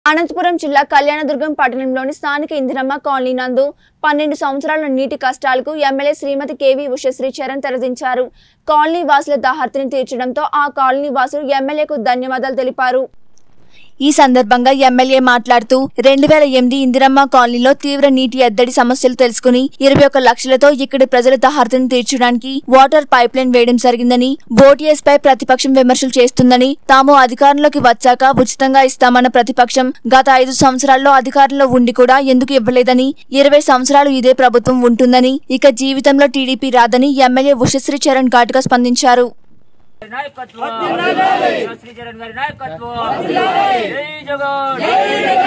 అనంతపురం జిల్లా కళ్యాణదుర్గం పట్టణంలోని స్థానిక ఇందిరమ్మ కాలనీ నందు పన్నెండు సంవత్సరాల నీటి కష్టాలకు ఎమ్మెల్యే శ్రీమతి కేవీ ఉషశ్రీ చరణ్ తెరదించారు కాలనీ వాసుల దాహర్తిని తీర్చడంతో ఆ కాలనీ వాసులు ఎమ్మెల్యేకు ధన్యవాదాలు తెలిపారు ఈ సందర్భంగా ఎమ్మెల్యే మాట్లాడుతూ రెండు వేల ఎనిమిది ఇందిరమ్మ కాలనీలో తీవ్ర నీటి ఎద్దడి సమస్యలు తెలుసుకుని ఇరవై ఒక్క లక్షలతో ఇక్కడి ప్రజల దాహార్తిని తీర్చడానికి వాటర్ పైప్ లైన్ వేయడం జరిగిందని ఓటీఎస్ పై ప్రతిపక్షం విమర్శలు చేస్తుందని తాము అధికారంలోకి వచ్చాక ఉచితంగా ఇస్తామన్న ప్రతిపక్షం గత ఐదు సంవత్సరాల్లో అధికారంలో ఉండి కూడా ఎందుకు ఇవ్వలేదని ఇరవై సంవత్సరాలు ఇదే ప్రభుత్వం ఉంటుందని ఇక జీవితంలో టీడీపీ రాదని ఎమ్మెల్యే ఉషశ్రీ చరణ్ ఘాటుగా స్పందించారు నాయకత్వం శ్రీచరణ్ గారి నాయకత్వం జై జగన్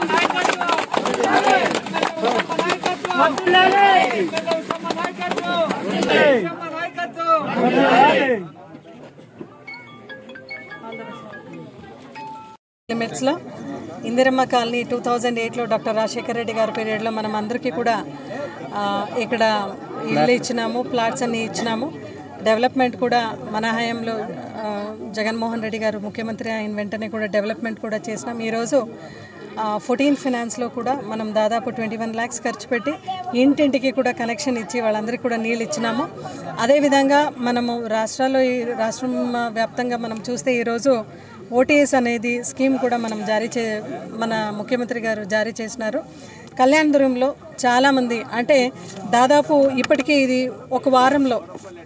లిమిట్స్లో ఇందిరమ్మ కాలనీ టూ థౌజండ్ ఎయిట్లో డాక్టర్ రాజశేఖర రెడ్డి గారి పీరియడ్లో మనం అందరికీ కూడా ఆ, ఇక్కడ ఇల్లు ఇచ్చినాము ప్లాట్స్ అన్ని ఇచ్చినాము డెవలప్మెంట్ కూడా మన హయాంలో ఆ, జగన్మోహన్ రెడ్డి గారు ముఖ్యమంత్రి అయిన వెంటనే కూడా డెవలప్మెంట్ కూడా చేసినాం ఈరోజు ఫోర్టీన్ ఫినాన్స్లో కూడా మనం దాదాపు ట్వంటీ వన్ ల్యాక్స్ ఖర్చు పెట్టి ఇంటింటికి కూడా కనెక్షన్ ఇచ్చి వాళ్ళందరికీ కూడా నీళ్ళు ఇచ్చినాము అదేవిధంగా మనము రాష్ట్రాల్లో ఈ రాష్ట్రం వ్యాప్తంగా మనం చూస్తే ఈరోజు ఓటీఎస్ అనేది స్కీమ్ కూడా మనం జారీ చే మన ముఖ్యమంత్రి గారు జారీ చేసినారు కళ్యాణదుర్గంలో చాలామంది అంటే దాదాపు ఇప్పటికీ ఇది ఒక వారంలో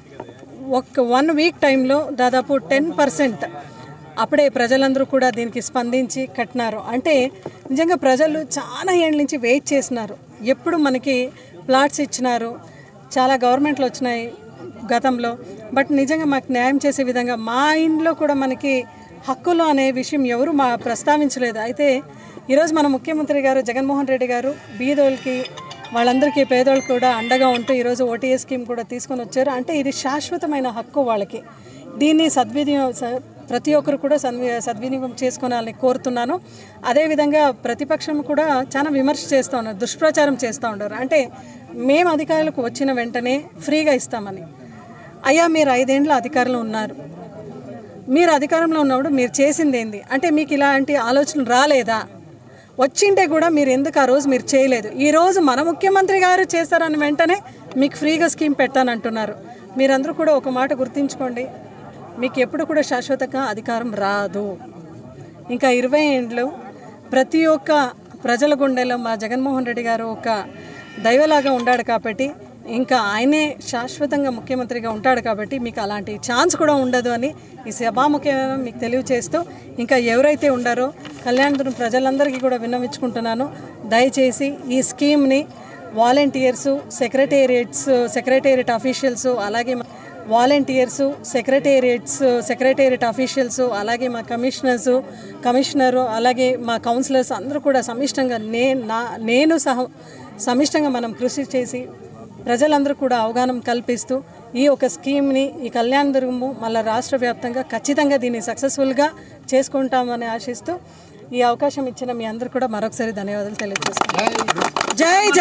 ఒక వన్ వీక్ టైంలో దాదాపు టెన్ పర్సెంట్ అప్పుడే ప్రజలందరూ కూడా దీనికి స్పందించి కట్టినారు అంటే నిజంగా ప్రజలు చాలా ఏళ్ళ నుంచి వెయిట్ చేసినారు ఎప్పుడు మనకి ప్లాట్స్ ఇచ్చినారు చాలా గవర్నమెంట్లు వచ్చినాయి గతంలో బట్ నిజంగా మాకు న్యాయం చేసే విధంగా మా ఇంట్లో కూడా మనకి హక్కులు అనే విషయం ఎవరు మా ప్రస్తావించలేదు అయితే ఈరోజు మన ముఖ్యమంత్రి గారు జగన్మోహన్ రెడ్డి గారు బీదోళ్ళకి వాళ్ళందరికీ పేదోళ్ళు కూడా అండగా ఉంటూ ఈరోజు ఓటీఎస్ స్కీమ్ కూడా తీసుకొని వచ్చారు అంటే ఇది శాశ్వతమైన హక్కు వాళ్ళకి దీన్ని సద్వినియోగం స- ప్రతి ఒక్కరు కూడా సద్వి సద్వినియోగం చేసుకోవాలని కోరుతున్నాను అదేవిధంగా ప్రతిపక్షం కూడా చాలా విమర్శ చేస్తూ ఉన్నారు దుష్ప్రచారం చేస్తూ ఉన్నారు అంటే మేము అధికారులకు వచ్చిన వెంటనే ఫ్రీగా ఇస్తామని అయ్యా మీరు ఐదేండ్ల అధికారంలో ఉన్నారు మీరు అధికారంలో ఉన్నప్పుడు మీరు చేసింది ఏంది అంటే మీకు ఇలాంటి ఆలోచన రాలేదా వచ్చింటే కూడా మీరు ఎందుకు ఆ రోజు మీరు చేయలేదు ఈ రోజు మన ముఖ్యమంత్రి గారు చేస్తారని వెంటనే మీకు ఫ్రీగా స్కీమ్ పెట్టానంటున్నారు మీరందరూ కూడా ఒక మాట గుర్తుంచుకోండి మీకు ఎప్పుడు కూడా శాశ్వతంగా అధికారం రాదు ఇంకా ఇరవై ఏండ్లు ప్రతి ఒక్క ప్రజల గుండెలో మా జగన్మోహన్ రెడ్డి గారు ఒక దైవలాగా ఉండాడు కాబట్టి ఇంకా ఆయనే శాశ్వతంగా ముఖ్యమంత్రిగా ఉంటాడు కాబట్టి మీకు అలాంటి ఛాన్స్ కూడా ఉండదు అని ఈ సభాముఖ్యంగా మీకు తెలియచేస్తూ ఇంకా ఎవరైతే ఉండారో కళ్యాణదుర్గం ప్రజలందరికీ కూడా విన్నవించుకుంటున్నాను దయచేసి ఈ స్కీమ్ని వాలంటీర్స్ సెక్రటేరియట్స్ సెక్రటేరియట్ అఫీషియల్స్ అలాగే మా- వాలంటీర్స్ సెక్రటేరియట్స్ సెక్రటేరియట్ అఫీషియల్స్ అలాగే మా కమిషనర్స్ కమిషనరు అలాగే మా కౌన్సిలర్స్ అందరూ కూడా సమిష్టంగా నే నా నేను సహ సమిష్టంగా మనం కృషి చేసి ప్రజలందరూ కూడా అవగాహన కల్పిస్తూ ఈ ఒక స్కీమ్ని ఈ కళ్యాణ దుర్గము మళ్ళీ రాష్ట్ర వ్యాప్తంగా ఖచ్చితంగా దీన్ని సక్సెస్ఫుల్గా చేసుకుంటామని ఆశిస్తూ ఈ అవకాశం ఇచ్చిన మీ అందరూ కూడా మరొకసారి ధన్యవాదాలు తెలియజేస్తాను జై జై